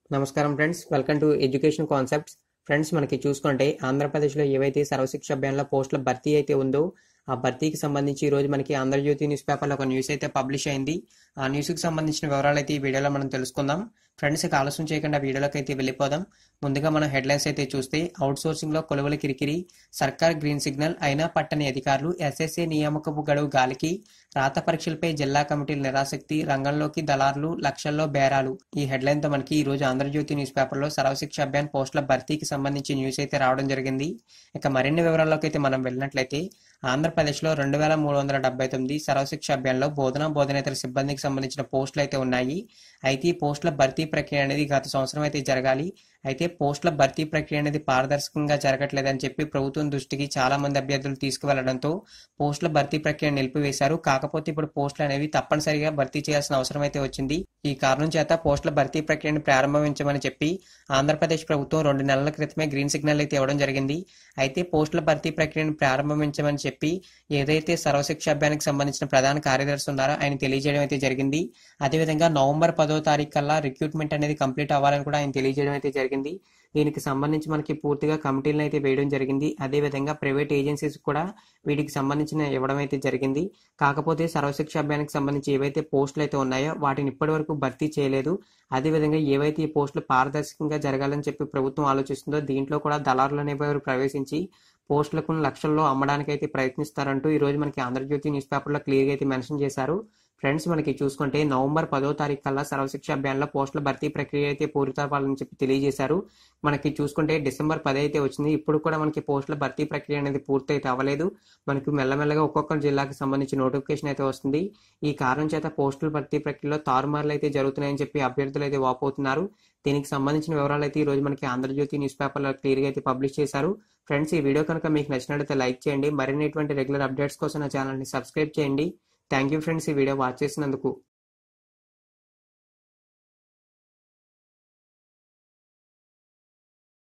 నమస్కారం friends welcome to education concepts friends మనకి చూసుకుంటే ఆంధ్రప్రదేశ్లో ఏవైతే సర్వశిక్ష అభియాన్లో పోస్టుల భర్తీ అయితే ఉందో ఆ భర్తీకి సంబంధించి ఈ రోజు మనకి ఆంధ్రజ్యోతి న్యూస్ పేపర్లో ఒక న్యూస్ అయితే పబ్లిష్ అయింది ఆ న్యూస్కి సంబంధించిన వివరాలు అయితే ఈ వీడియోలో మనం తెలుసుకుందాం ఫ్రెండ్స్ ఇక ఆలస్యం చేయకుండా వీడియోలోకి అయితే వెళ్ళిపోదాం ముందుగా మనం హెడ్లైన్స్ అయితే చూస్తే అవుట్ సోర్సింగ్ లో కొలువుల కిరికిరి సర్కార్ గ్రీన్ సిగ్నల్ అయినా పట్టని అధికారులు ఎస్ఎస్ఏ నియామకపు గడువు గాలికి రాత పరీక్షలపై జిల్లా కమిటీల నిరాసక్తి రంగంలోకి దళారులు లక్షల్లో బేరాలు ఈ హెడ్లైన్ తో మనకి ఈ రోజు ఆంధ్రజ్యోతి న్యూస్ పేపర్లో సర్వశిక్ష అభియాన్ పోస్టుల భర్తీకి సంబంధించి న్యూస్ అయితే రావడం జరిగింది ఇక మరిన్ని వివరాల్లోకి అయితే మనం వెళ్ళినట్లయితే ఆంధ్రప్రదేశ్లో రెండు వేల మూడు వందల డెబ్బై తొమ్మిది సర్వశిక్ష అభియాన్లో బోధన బోధనేతర సిబ్బందికి సంబంధించిన పోస్టులు అయితే ఉన్నాయి అయితే ఈ పోస్టుల భర్తీ ప్రక్రియ అనేది గత సంవత్సరం అయితే జరగాలి అయితే పోస్టుల భర్తీ ప్రక్రియ అనేది పారదర్శకంగా జరగట్లేదని చెప్పి ప్రభుత్వం దృష్టికి చాలా మంది అభ్యర్థులు తీసుకువెళ్లడంతో పోస్టుల భర్తీ ప్రక్రియ నిలిపివేశారు కాకపోతే ఇప్పుడు పోస్టులు అనేవి తప్పనిసరిగా భర్తీ చేయాల్సిన అవసరం అయితే వచ్చింది ఈ కారణం చేత పోస్టుల భర్తీ ప్రక్రియను ప్రారంభించమని చెప్పి ఆంధ్రప్రదేశ్ ప్రభుత్వం రెండు నెలల క్రితమే గ్రీన్ సిగ్నల్ అయితే ఇవ్వడం జరిగింది అయితే పోస్టుల భర్తీ ప్రక్రియను ప్రారంభించమని చెప్పి ఏదైతే సర్వశిక్ష అభియానికి సంబంధించిన ప్రధాన కార్యదర్శి ఉన్నారో ఆయన తెలియజేయడం అయితే జరిగింది అదేవిధంగా నవంబర్ పదో తారీఖు కల్లా రిక్రూట్మెంట్ అనేది కంప్లీట్ అవ్వాలని కూడా ఆయన తెలియజేయడం అయితే జరిగింది దీనికి సంబంధించి మనకి పూర్తిగా కమిటీలను అయితే వేయడం జరిగింది అదేవిధంగా ప్రైవేట్ ఏజెన్సీస్ కూడా వీటికి సంబంధించిన ఇవ్వడం అయితే జరిగింది కాకపోతే సర్వశిక్ష అభియానికి సంబంధించి ఏవైతే పోస్టులు అయితే ఉన్నాయో వాటిని ఇప్పటి వరకు భర్తీ చేయలేదు అదేవిధంగా ఏవైతే ఈ పోస్టులు పారదర్శకంగా జరగాలని చెప్పి ప్రభుత్వం ఆలోచిస్తుందో దీంట్లో కూడా దళారులు అనేవారు ప్రవేశించి పోస్టులకు లక్షల్లో అమ్మడానికి అయితే ప్రయత్నిస్తారంటూ ఈ రోజు మనకి ఆంధ్రజ్యోతి న్యూస్ పేపర్లో క్లియర్గా అయితే మెన్షన్ చేశారు ఫ్రెండ్స్ మనకి చూసుకుంటే నవంబర్ పదో తారీఖు కల్లా సర్వశిక్ష అభియాన్లో పోస్టుల భర్తీ ప్రక్రియ అయితే పూర్తవ్వాలని చెప్పి తెలియజేశారు మనకి చూసుకుంటే డిసెంబర్ పది అయితే వచ్చింది ఇప్పుడు కూడా మనకి పోస్టుల భర్తీ ప్రక్రియ అనేది పూర్తి అయితే అవ్వలేదు మనకి మెల్లమెల్లగా ఒక్కొక్క జిల్లాకి సంబంధించి నోటిఫికేషన్ అయితే వస్తుంది ఈ కారణం చేత పోస్టుల భర్తీ ప్రక్రియలో తారుమార్లు అయితే జరుగుతున్నాయని చెప్పి అభ్యర్థులు అయితే వాపోతున్నారు దీనికి సంబంధించిన వివరాలు అయితే ఈ రోజు మనకి ఆంధ్రజ్యోతి న్యూస్ పేపర్లో క్లియర్గా అయితే పబ్లిష్ చేశారు ఫ్రెండ్స్ ఈ వీడియో కనుక మీకు నచ్చినట్లయితే లైక్ చేయండి మరిన్ని ఇటువంటి రెగ్యులర్ అప్డేట్స్ కోసం నా ఛానల్ని సబ్స్క్రైబ్ చేయండి థ్యాంక్ యూ ఫ్రెండ్స్ ఈ వీడియో వాచ్ చేసినందుకు